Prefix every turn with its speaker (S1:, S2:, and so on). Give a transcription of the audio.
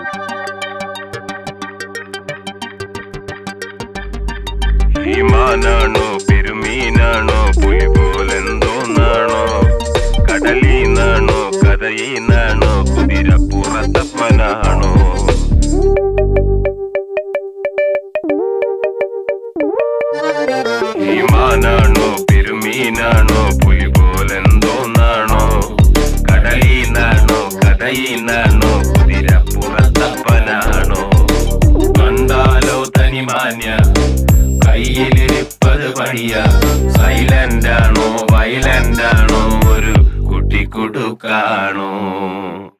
S1: ഈ മാനാണോ പെരുമീനാണോ പുലി പോലെന്തോന്നാണോ കടലീന്നാണോ കഥയീന്നാണോ കുതിര പുറത്തപ്പനാണോ ഈ മാനാണോ പെരുമീനാണോ പുലി പോലെന്തോന്നാണോ കടലീന്നാണോ കഥയീന്നാണോ കുതിര പുറത്തപ്പനാണോ കണ്ടാലോ തനിമാന്യ കയ്യിലിരിപ്പത് പണിയ സൈലന്റ് ആണോ വയലന്റ് ആണോ ഒരു കുട്ടിക്കുടുക്കാണോ